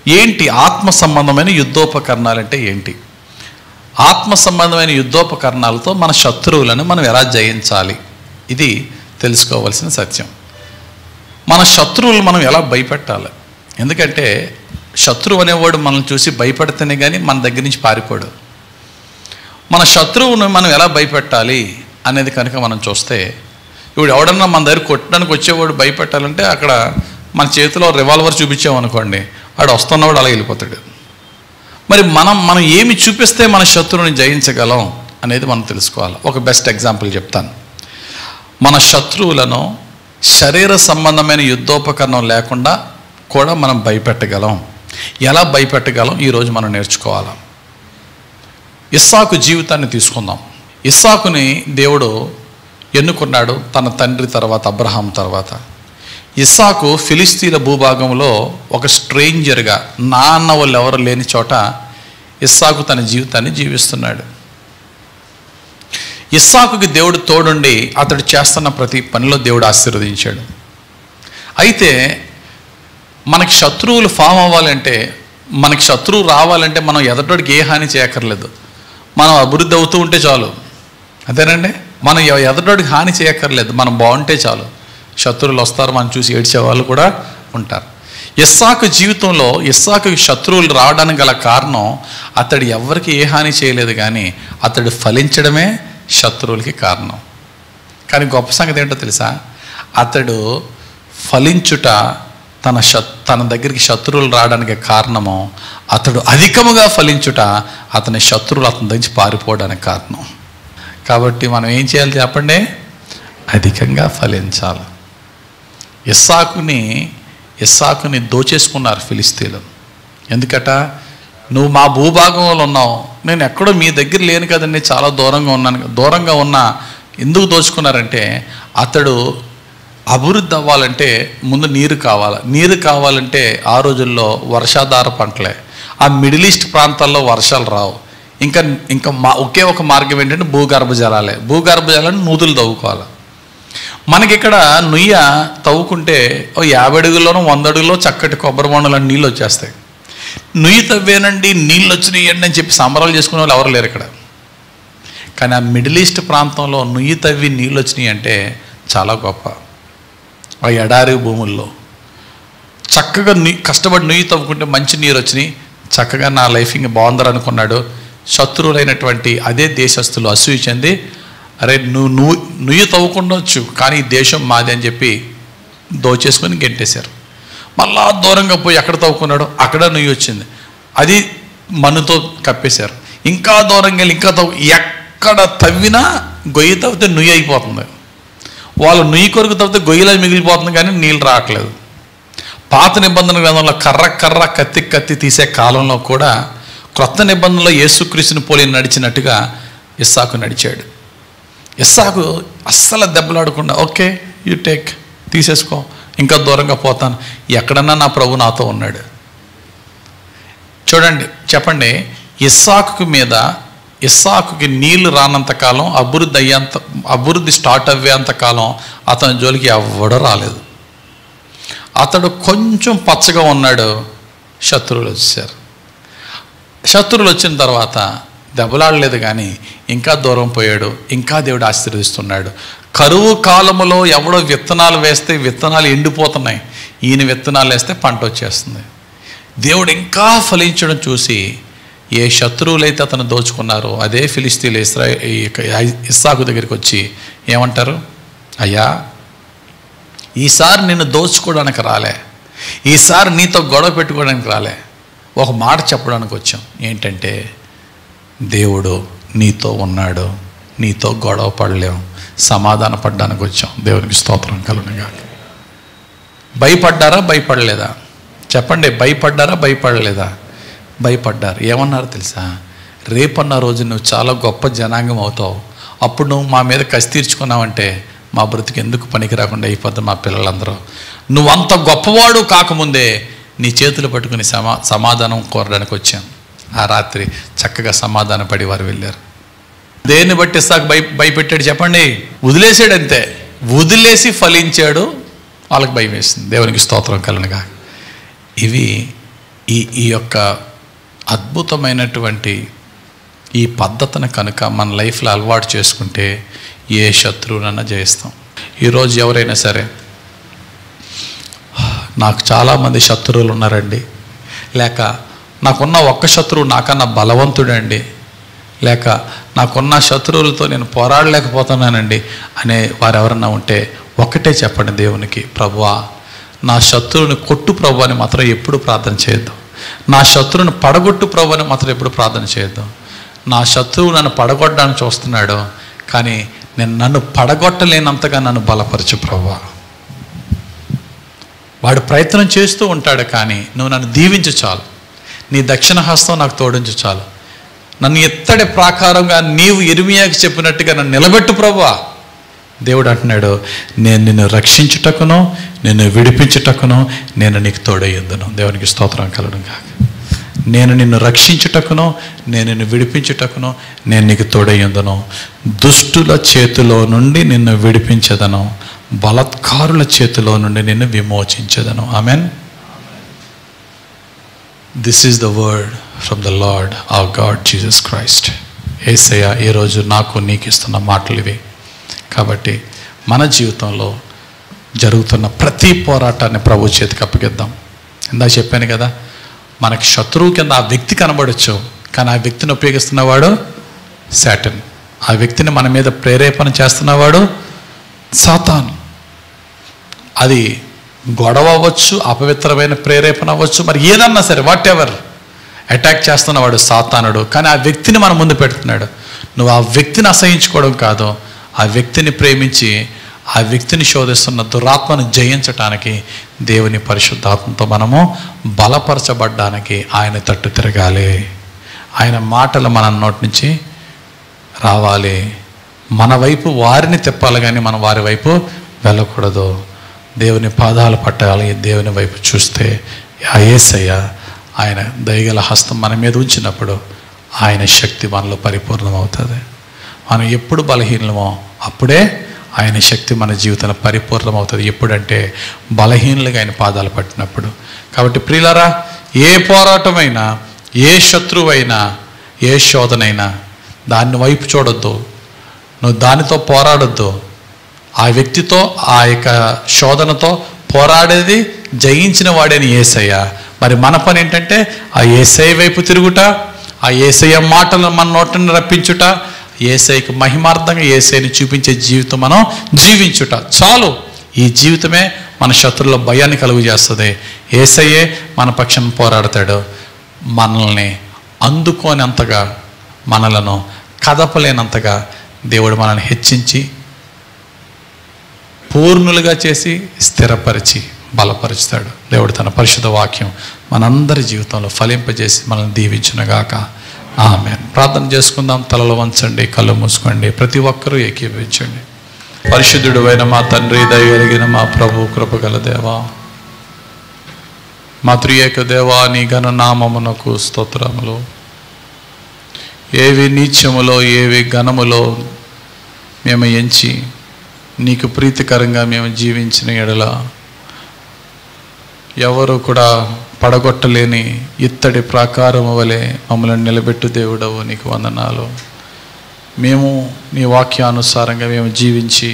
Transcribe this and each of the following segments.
ఏంటి ఆత్మ సంబంధమైన యుద్ధోపకరణాలు అంటే ఏంటి ఆత్మ సంబంధమైన యుద్ధోపకరణాలతో మన శత్రువులను మనం ఎలా జయించాలి ఇది తెలుసుకోవాల్సిన సత్యం మన శత్రువులు మనం ఎలా భయపెట్టాలి ఎందుకంటే శత్రువు అనేవాడు మనల్ని చూసి భయపెడితేనే కానీ మన దగ్గర నుంచి పారిపోడు మన శత్రువును మనం ఎలా భయపెట్టాలి అనేది కనుక మనం చూస్తే ఇప్పుడు ఎవడన్నా మన దగ్గర కొట్టడానికి వచ్చేవాడు భయపెట్టాలంటే అక్కడ మన చేతిలో రివాల్వర్ చూపించామనుకోండి వాడు వస్తున్నవాడు అలా వెళ్ళిపోతాడు మరి మనం మనం ఏమి చూపిస్తే మన శత్రువుని జయించగలం అనేది మనం తెలుసుకోవాలి ఒక బెస్ట్ ఎగ్జాంపుల్ చెప్తాను మన శత్రువులను శరీర సంబంధమైన యుద్ధోపకరణం లేకుండా కూడా మనం భయపెట్టగలం ఎలా భయపెట్టగలం ఈరోజు మనం నేర్చుకోవాలి ఇస్సాకు జీవితాన్ని తీసుకుందాం ఇస్సాకుని దేవుడు ఎన్నుకున్నాడు తన తండ్రి తర్వాత అబ్రహాం తర్వాత ఇస్సాకు ఫిలిస్తీన్ల భూభాగంలో ఒక స్ట్రేంజర్గా నాన్న వాళ్ళు ఎవరు లేని చోట ఇస్సాకు తన జీవితాన్ని జీవిస్తున్నాడు ఇస్సాకుకి దేవుడు తోడుండి అతడు చేస్తున్న ప్రతి పనిలో దేవుడు ఆశీర్వదించాడు అయితే మనకి శత్రువులు ఫామ్ అవ్వాలంటే మనకి శత్రువు రావాలంటే మనం ఎదటోడికి ఏ హాని చేయక్కర్లేదు మనం అభివృద్ధి అవుతూ ఉంటే చాలు అంతేనండి మనం ఎ- ఎదటోడికి హాని చేయక్కర్లేదు మనం బాగుంటే చాలు శత్రువులు వస్తారు మనం చూసి ఏడ్చే వాళ్ళు కూడా ఉంటారు ఇస్సాకు జీవితంలో ఇస్సాకు శత్రువులు రావడానికి గల కారణం అతడు ఎవరికి ఏ హాని చేయలేదు కానీ అతడు ఫలించడమే శత్రువులకి కారణం కానీ గొప్ప సంగతి ఏంటో తెలుసా అతడు ఫలించుట తన శత్ తన దగ్గరికి శత్రువులు రావడానికి కారణము అతడు అధికముగా ఫలించుట అతని శత్రువులు అతని దగ్గర పారిపోవడానికి కారణం కాబట్టి మనం ఏం చేయాలి చెప్పండి అధికంగా ఫలించాలి ఇస్సాకుని ఇస్సాకుని దోచేసుకున్నారు ఫిలిస్తీన్లు ఎందుకట నువ్వు మా భూభాగంలో ఉన్నావు నేను ఎక్కడో మీ దగ్గర లేను కదండి చాలా దూరంగా ఉన్నాను దూరంగా ఉన్నా ఎందుకు దోచుకున్నారంటే అతడు అభివృద్ధి అవ్వాలంటే ముందు నీరు కావాలి నీరు కావాలంటే ఆ రోజుల్లో వర్షాధార పంటలే ఆ మిడిల్ ఈస్ట్ ప్రాంతాల్లో వర్షాలు రావు ఇంకా ఇంకా మా ఒకే ఒక మార్గం ఏంటంటే భూగర్భ జలాలే భూగర్భ జలాన్ని నూతులు తవ్వుకోవాలి మనకి ఇక్కడ నుయ్య తవ్వుకుంటే ఓ యాభై అడుగుల్లోనూ వంద అడుగుల్లో చక్కటి కొబ్బరి బొండలో నీళ్ళు వచ్చేస్తాయి నుయ్యి తవ్వేనండి నీళ్ళు వచ్చినాయండి అని చెప్పి సంబరాలు చేసుకునే వాళ్ళు ఎవరు లేరు ఇక్కడ కానీ ఆ మిడిల్ ఈస్ట్ ప్రాంతంలో నుయ్యి తవ్వి నీళ్ళు వచ్చినాయి అంటే చాలా గొప్ప ఆ ఎడారి భూముల్లో చక్కగా నీ కష్టపడి నుయ్యి తవ్వుకుంటే మంచి నీరు వచ్చినాయి చక్కగా నా లైఫ్ ఇంక బాగుందని అనుకున్నాడు శత్రువులైనటువంటి అదే దేశస్తులు అసూయ చెంది అరే నువ్వు నువ్వు నుయ్యి తవ్వుకుండొచ్చు కానీ ఈ దేశం మాది అని చెప్పి దోచేసుకొని గెంటేశారు మళ్ళా దూరంగా పోయి ఎక్కడ తవ్వుకున్నాడు అక్కడ నుయ్యి వచ్చింది అది మన్నుతో కప్పేశారు ఇంకా దూరంగా వెళ్ళి ఇంకా తవ్వు ఎక్కడ తవ్వినా గొయ్యి తవ్వితే నుయ్యి అయిపోతుంది వాళ్ళు నుయ్యి కొరకు తవ్వితే గొయ్యిలా మిగిలిపోతుంది కానీ నీళ్ళు రావట్లేదు పాత నిబంధన గ్రంథంలో కర్ర కర్ర కత్తి కత్తి తీసే కాలంలో కూడా క్రొత్త నిబంధనలో యేసుక్రీస్తుని పోలి నడిచినట్టుగా ఇస్సాకు నడిచాడు ఇస్సాకు అస్సలు దెబ్బలాడకుండా ఓకే యూ టేక్ తీసేసుకో ఇంకా దూరంగా పోతాను ఎక్కడన్నా నా ప్రభు నాతో ఉన్నాడు చూడండి చెప్పండి ఇస్సాకు మీద ఇస్సాకుకి నీళ్లు రానంత కాలం అభివృద్ధి అయ్యేంత అభివృద్ధి స్టార్ట్ అయ్యేంత కాలం అతని జోలికి ఎవడ రాలేదు అతడు కొంచెం పచ్చగా ఉన్నాడు శత్రువులు వచ్చారు శత్రువులు వచ్చిన తర్వాత దెబ్బలాడలేదు కానీ ఇంకా దూరం పోయాడు ఇంకా దేవుడు ఆశీర్వదిస్తున్నాడు కరువు కాలములో ఎవడో విత్తనాలు వేస్తే విత్తనాలు ఎండిపోతున్నాయి ఈయన విత్తనాలు వేస్తే పంట వచ్చేస్తుంది దేవుడు ఇంకా ఫలించడం చూసి ఏ శత్రువులైతే అతను దోచుకున్నారో అదే ఫిలిస్తీన్లు ఇస్రా ఈ యొక్క ఇస్సాకు దగ్గరికి వచ్చి ఏమంటారు అయ్యా ఈసారి నిన్ను దోచుకోవడానికి రాలే ఈసారి నీతో గొడవ పెట్టుకోవడానికి రాలే ఒక మాట చెప్పడానికి వచ్చాం ఏంటంటే దేవుడు నీతో ఉన్నాడు నీతో గొడవ పడలేం సమాధాన పడ్డానికి వచ్చాం దేవునికి స్తోత్రం కలుగునుగా భయపడ్డారా భయపడలేదా చెప్పండి భయపడ్డారా భయపడలేదా భయపడ్డారు ఏమన్నారు తెలుసా రేపన్న రోజు నువ్వు చాలా గొప్ప జనాంగం అవుతావు అప్పుడు నువ్వు మా మీద కసి తీర్చుకున్నావంటే మా బ్రతికి ఎందుకు పనికి రాకుండా అయిపోద్ది మా పిల్లలందరూ నువ్వు అంత గొప్పవాడు కాకముందే నీ చేతులు పట్టుకుని సమా సమాధానం కోరడానికి వచ్చాం ఆ రాత్రి చక్కగా సమాధాన పడి వారు వెళ్ళారు దేన్ని బట్టి ఇస్తాకు భయ భయపెట్టాడు చెప్పండి వదిలేసాడు అంతే వదిలేసి ఫలించాడు వాళ్ళకి భయం వేసింది దేవునికి స్తోత్రం కలనుగా ఇవి ఈ ఈ యొక్క అద్భుతమైనటువంటి ఈ పద్ధతిని కనుక మన లైఫ్లో అలవాటు చేసుకుంటే ఏ శత్రువునన్నా జయిస్తాం ఈరోజు ఎవరైనా సరే నాకు చాలామంది శత్రువులు ఉన్నారండి లేక నాకున్న ఒక్క శత్రువు నాకన్నా బలవంతుడండి లేక నాకున్న శత్రువులతో నేను పోరాడలేకపోతున్నానండి అనే వారు ఎవరన్నా ఉంటే ఒక్కటే చెప్పండి దేవునికి ప్రభువా నా శత్రువుని కొట్టు ప్రభు అని మాత్రం ఎప్పుడు ప్రార్థన చేయొద్దు నా శత్రువుని పడగొట్టు ప్రభు అని మాత్రం ఎప్పుడు ప్రార్థన చేయొద్దు నా శత్రువు నన్ను పడగొట్టడానికి చూస్తున్నాడు కానీ నేను నన్ను పడగొట్టలేనంతగా నన్ను బలపరచు ప్రభువా వాడు ప్రయత్నం చేస్తూ ఉంటాడు కానీ నువ్వు నన్ను దీవించు చాలు నీ దక్షిణ హస్తం నాకు తోడించు చాలు నన్ను ఎత్తడి ప్రాకారంగా నీవు ఇరిమియాకి చెప్పినట్టుగా నన్ను నిలబెట్టు ప్రభువా దేవుడు అంటున్నాడు నేను నిన్ను రక్షించుటకును నిన్ను విడిపించుటకును నేను నీకు తోడయ్యుందును దేవునికి స్తోత్రం కలడం కాక నేను నిన్ను రక్షించుటకును నేను నిన్ను విడిపించుటకును నేను నీకు తోడయ్యుందును దుష్టుల చేతిలో నుండి నిన్ను విడిపించదను బలత్కారుల చేతిలో నుండి నిన్ను విమోచించదను amen this is the word from the Lord of God Jesus Christ Yesayya ఈరోజు నాకు నీకు ఇస్తున్న మాటలు ఇవి కాబట్టి మన జీవితంలో జరుగుతున్న ప్రతి పోరాటాన్ని ప్రభు చేతికి అప్పగిద్దాం ఇందా చెప్పాను కదా మనకి శత్రువు కింద ఆ వ్యక్తి కనబడచ్చు కానీ ఆ వ్యక్తిని ఉపయోగిస్తున్నవాడు శాటన్ ఆ వ్యక్తిని మన మీద ప్రేరేపణ చేస్తున్నవాడు సాతాను అది గొడవ అవ్వచ్చు అపవిత్రమైన ప్రేరేపణ అవ్వచ్చు మరి ఏదన్నా సరే వాట్ ఎవర్ అటాక్ చేస్తున్నవాడు సాతానుడు కానీ ఆ వ్యక్తిని మన ముందు పెడుతున్నాడు నువ్వు ఆ వ్యక్తిని అసహించుకోవడం కాదు ఆ వ్యక్తిని ప్రేమించి ఆ వ్యక్తిని శోధిస్తున్న దురాత్మను జయించటానికి దేవుని పరిశుద్ధాత్మతో మనము బలపరచబడ్డానికి ఆయన తట్టు తిరగాలి ఆయన మాటలు మన నోటి నుంచి రావాలి మన వైపు వారిని తిప్పాలి కానీ మనం వారి వైపు వెళ్ళకూడదు దేవుని పాదాలు పట్టాలి దేవుని వైపు చూస్తే ఆ యేసయ్య ఆయన దయగల హస్తం మన మీద ఉంచినప్పుడు ఆయన శక్తి మనలో పరిపూర్ణమవుతుంది మనం ఎప్పుడు బలహీనమో అప్పుడే ఆయన శక్తి మన జీవితంలో పరిపూర్ణమవుతుంది ఎప్పుడంటే బలహీనులుగా ఆయన పాదాలు పట్టినప్పుడు కాబట్టి ప్రియులరా ఏ పోరాటమైనా ఏ శత్రువైనా ఏ శోధనైనా దాన్ని వైపు చూడొద్దు నువ్వు దానితో పోరాడొద్దు ఆ వ్యక్తితో ఆ యొక్క శోధనతో పోరాడేది జయించిన వాడేని ఏసయ్య మరి మన పని ఏంటంటే ఆ ఏసఐ వైపు తిరుగుట ఆ ఏసయ్య మాటలను మన నోటిని రప్పించుట ఏసైకి మహిమార్థంగా ఏసైని చూపించే జీవితం మనం జీవించుట చాలు ఈ జీవితమే మన శత్రుల భయాన్ని కలుగు చేస్తుంది ఏసయ్యే మన పక్షం పోరాడతాడు మనల్ని అందుకోనంతగా మనలను కదపలేనంతగా దేవుడు మనల్ని హెచ్చించి పూర్ణులుగా చేసి స్థిరపరిచి బలపరుచుతాడు దేవుడు తన పరిశుద్ధ వాక్యం మనందరి జీవితంలో ఫలింపజేసి మనల్ని దీవించునుగాక ఆమె ప్రార్థన చేసుకుందాం తలలో వంచండి కళ్ళు మూసుకోండి ప్రతి ఒక్కరూ ఏకీభవించండి పరిశుద్ధుడు అయిన మా తండ్రి దయగలిగిన మా ప్రభు కృపగల దేవా మా త్రియేక దేవా నీ ఘన నామమునకు స్తోత్రములు ఏవి నీచములో ఏవి ఘనములో మేము ఎంచి నీకు ప్రీతికరంగా మేము జీవించిన ఎడల ఎవరు కూడా పడగొట్టలేని ఇత్తడి ప్రాకారము వలె మమ్మల్ని నిలబెట్టు దేవుడవు నీకు వందనాలు మేము నీ వాక్యానుసారంగా మేము జీవించి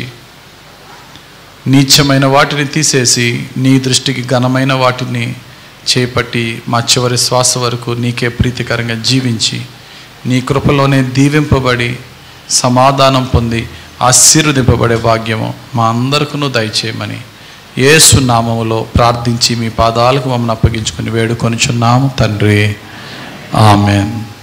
నీచమైన వాటిని తీసేసి నీ దృష్టికి ఘనమైన వాటిని చేపట్టి మా చివరి శ్వాస వరకు నీకే ప్రీతికరంగా జీవించి నీ కృపలోనే దీవింపబడి సమాధానం పొంది ఆశీర్వదింపబడే భాగ్యము మా అందరికీ దయచేయమని యేసు నామములో ప్రార్థించి మీ పాదాలకు మమ్మల్ని అప్పగించుకుని వేడుకొనిచున్నాము తండ్రి ఆమెన్